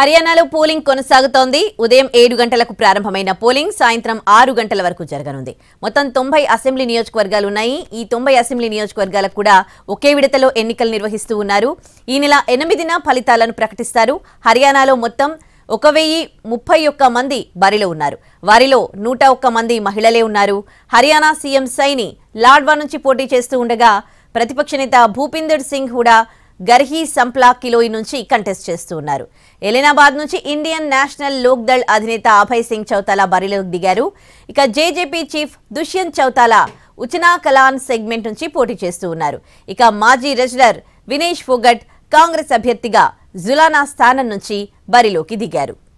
హర్యానాలో పోలింగ్ కొనసాగుతోంది ఉదయం ఏడు గంటలకు ప్రారంభమైన పోలింగ్ సాయంత్రం ఆరు గంటల వరకు జరగనుంది మొత్తం తొంభై అసెంబ్లీ నియోజకవర్గాలు ఉన్నాయి ఈ తొంభై అసెంబ్లీ నియోజకవర్గాలకు కూడా ఒకే విడతలో ఎన్నికలు నిర్వహిస్తూ ఉన్నారు ఈ నెల ఎనిమిదిన ఫలితాలను ప్రకటిస్తారు హర్యానాలో మొత్తం ఒక వెయ్యి ముప్పై ఒక్క మంది బరిలో ఉన్నారు వారిలో నూట ఒక్క మంది మహిళలే ఉన్నారు హర్యానా సీఎం సైని లాడ్వా నుంచి పోటీ చేస్తూ ఉండగా ప్రతిపక్ష నేత భూపిందర్ సింగ్ హుడా గర్హీ సంప్లా కిలోయి నుంచి కంటెస్ట్ చేస్తూ ఉన్నారు ఎలినాబాద్ నుంచి ఇండియన్ నేషనల్ లోక్ దళ్ అధినేత అభయ్ సింగ్ చౌతాలా బరిలోకి దిగారు ఇక JJP chief Dushyant Chautala Uchana Kalan segment నుంచి పోటీ చేస్తూ ఉన్నారు ఇక మాజీ రెజ్లర్ వినేష్ ఫోగట్ కాంగ్రెస్ అభ్యర్థిగా జులానా స్థానం నుంచి బరిలోకి దిగారు